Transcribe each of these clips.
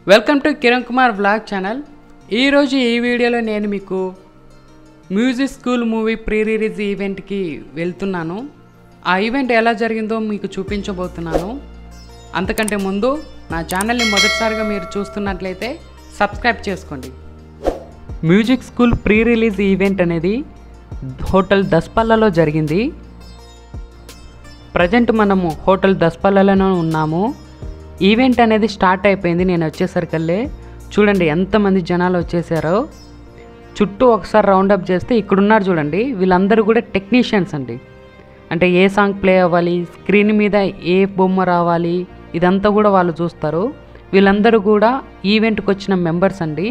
Welcome to Kiran Kumar vlog channel ఈరోజు ఈ వీడియోలో నేను మీకు music school movie pre release ఈవెంట్కి వెళ్తున్నాను ఆ ఈవెంట్ ఎలా జరిగిందో మీకు చూపించబోతున్నాను అంతకంటే ముందు నా ఛానల్ని మొదటిసారిగా మీరు చూస్తున్నట్లయితే సబ్స్క్రైబ్ చేసుకోండి music school pre release event అనేది హోటల్ దస్పల్లలో జరిగింది ప్రజెంట్ మనము హోటల్ దస్పల్లలో ఉన్నాము ఈవెంట్ అనేది స్టార్ట్ అయిపోయింది నేను వచ్చేసరికల్లే చూడండి ఎంతమంది జనాలు వచ్చేసారో చుట్టూ ఒకసారి రౌండప్ చేస్తే ఇక్కడున్నారు చూడండి వీళ్ళందరూ కూడా టెక్నీషియన్స్ అండి అంటే ఏ సాంగ్ ప్లే అవ్వాలి స్క్రీన్ మీద ఏ బొమ్మ రావాలి ఇదంతా కూడా వాళ్ళు చూస్తారు వీళ్ళందరూ కూడా ఈవెంట్కి వచ్చిన మెంబర్స్ అండి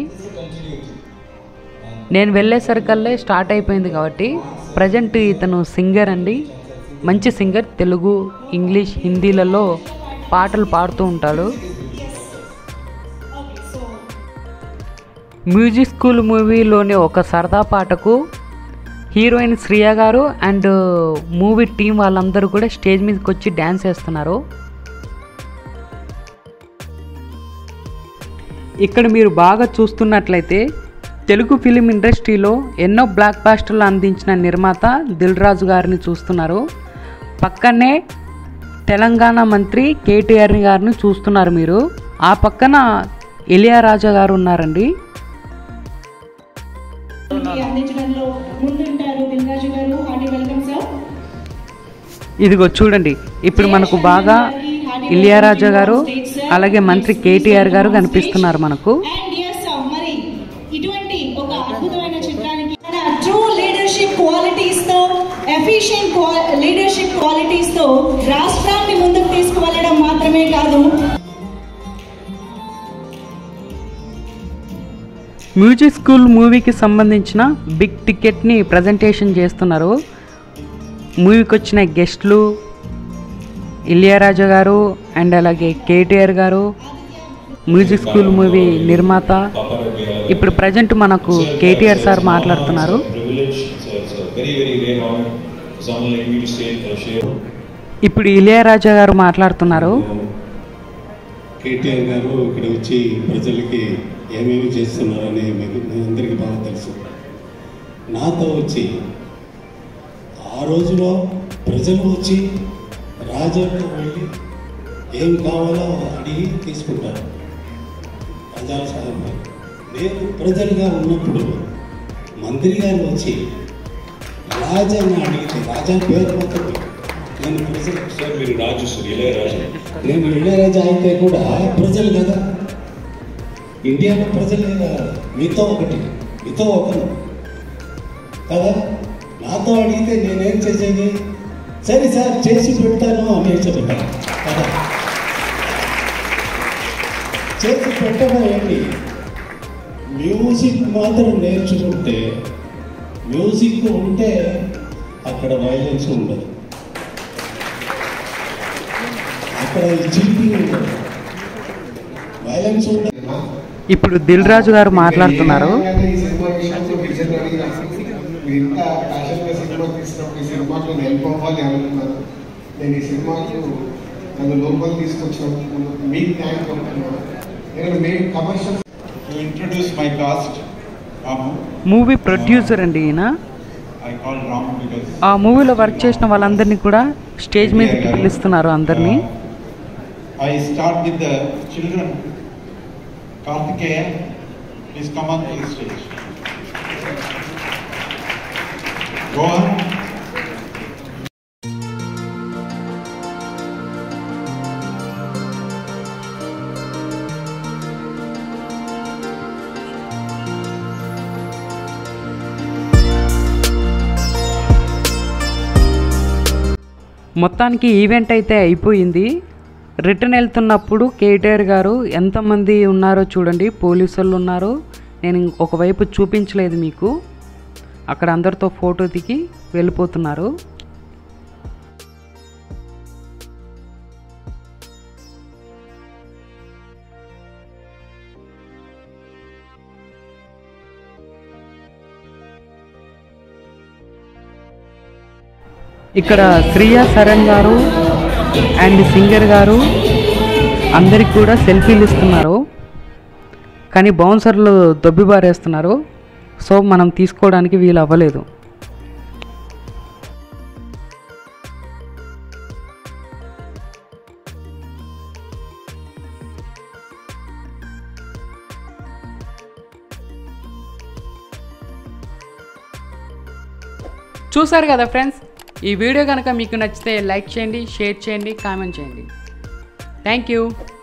నేను వెళ్ళేసరికల్లే స్టార్ట్ అయిపోయింది కాబట్టి ప్రజెంట్ ఇతను సింగర్ అండి మంచి సింగర్ తెలుగు ఇంగ్లీష్ హిందీలలో పాటలు పాడుతూ ఉంటాడు మ్యూజిక్ స్కూల్ మూవీలోని ఒక సరదా పాటకు హీరోయిన్ శ్రియ గారు అండ్ మూవీ టీం వాళ్ళందరూ కూడా స్టేజ్ మీదకి వచ్చి డ్యాన్స్ చేస్తున్నారు ఇక్కడ మీరు బాగా చూస్తున్నట్లయితే తెలుగు ఫిలిం ఇండస్ట్రీలో ఎన్నో బ్లాక్ బాస్టర్లు అందించిన నిర్మాత దిల్ రాజు గారిని చూస్తున్నారు పక్కనే తెలంగాణ మంత్రి కేటీఆర్ గారిని చూస్తున్నారు మీరు ఆ పక్కన ఇలియారాజా గారు ఉన్నారండి ఈ అందించడంలో ముందుంటారు దిల్రాజు గారు హార్టీ వెల్కమ్ సార్ ఇదిగో చూడండి ఇప్పుడు మనకు బాగా ఇలియారాజా గారు అలాగే మంత్రి కేటీఆర్ గారు కనిపిస్తున్నారు మనకు అండ్ ఎస్ మరి ఇటువంటి ఒక అద్భుతమైన చిత్రానికి ట్రూ లీడర్షిప్ క్వాలిటీస్ తో ఎఫిషియెంట్ లీడర్షిప్ క్వాలిటీస్ తో రాష్ట్రాన్ని ముందుకు తీసుకువెళ్ళడం మాత్రమే కాదు మ్యూజిక్ స్కూల్ మూవీకి సంబంధించిన బిగ్ టికెట్ని ప్రజెంటేషన్ చేస్తున్నారు మూవీకి వచ్చిన గెస్ట్లు ఇలియారాజా గారు అండ్ అలాగే కేటీఆర్ గారు మ్యూజిక్ స్కూల్ మూవీ నిర్మాత ఇప్పుడు ప్రజెంట్ మనకు కేటీఆర్ సార్ మాట్లాడుతున్నారు privilege. So it's a very, very rare honor for someone like me to stay uh, share. ఇప్పుడు ఇలియారాజా గారు మాట్లాడుతున్నారు కేటీఆర్ గారు ఇక్కడ వచ్చి ప్రజలకి ఏమేమి చేస్తున్నారని మీకు మీ అందరికీ బాగా తెలుసు నాతో వచ్చి ఆ రోజులో ప్రజలు వచ్చి రాజాతో వెళ్ళి ఏం కావాలో అడిగి తీసుకుంటారు ప్రజల సాయం నేను ప్రజలుగా ఉన్నప్పుడు మంత్రి గారు వచ్చి రాజాని అడిగితే రాజా పేరు మాత్రమే నేను ప్రజలకు సార్ మీరు రాజు సార్ ఇళయరాజు నేను ఇళ్ళరాజా అయితే కూడా ప్రజలు కదా ఇండియాలో ప్రజలే కదా మీతో ఒకటి మీతో ఒకరు కదా నాతో అడిగితే నేనేం చేసేది సరే సార్ చేసి పెడతాను అని చెప్పాను కదా చేసి పెట్టడం ఏంటి మ్యూజిక్ మాత్రం నేర్చుకుంటే మ్యూజిక్ ఉంటే అక్కడ వైలెన్స్ ఉండదు అక్కడ చీటింగ్ ఉండదు వైలెన్స్ ఉండదు ఇప్పుడు దిల్ రాజు గారు మాట్లాడుతున్నారు ఈ సినిమా విషయంలో విజన్ అడిగిన మీరు ఇంత ప్యాషన్గా సినిమా తీసినప్పుడు ఈ సినిమాకి నేను హెల్ప్ అవ్వాలి అనుకున్నాను నేను ఈ సినిమాకు నన్ను లోపల తీసుకొచ్చినందుకు మీకు థ్యాంక్ చెప్తున్నాను నేను మేము commercial To introduce my cast, Ramu. Movie producer అండి ఈయన I call Ramu because ఆ మూవీలో వర్క్ చేసిన వాళ్ళందరినీ కూడా స్టేజ్ మీదకి పిలుస్తున్నారు అందరినీ Uh, I start with the children. Karthikeyan, please come on to the stage. Rohan, మొత్తానికి ఈవెంట్ అయితే అయిపోయింది రిటర్న్ వెళ్తున్నప్పుడు కేటీఆర్ గారు ఎంతమంది ఉన్నారో చూడండి పోలీసు వాళ్ళు ఉన్నారు నేను ఒకవైపు చూపించలేదు మీకు అక్కడ అందరితో ఫోటో దిగి వెళ్ళిపోతున్నారు ఇక్కడ శ్రీయా సరణ్ గారు అండ్ సింగర్ గారు అందరికి కూడా సెల్ఫీలు ఇస్తున్నారు కానీ బౌన్సర్లు దొబ్బి బారేస్తున్నారు సో మనం తీసుకోవడానికి వీలు అవ్వలేదు చూసారు కదా ఫ్రెండ్స్ ఈ వీడియో కనుక మీకు నచ్చితే లైక్ చేయండి షేర్ చేయండి కామెంట్ చేయండి థ్యాంక్ యూ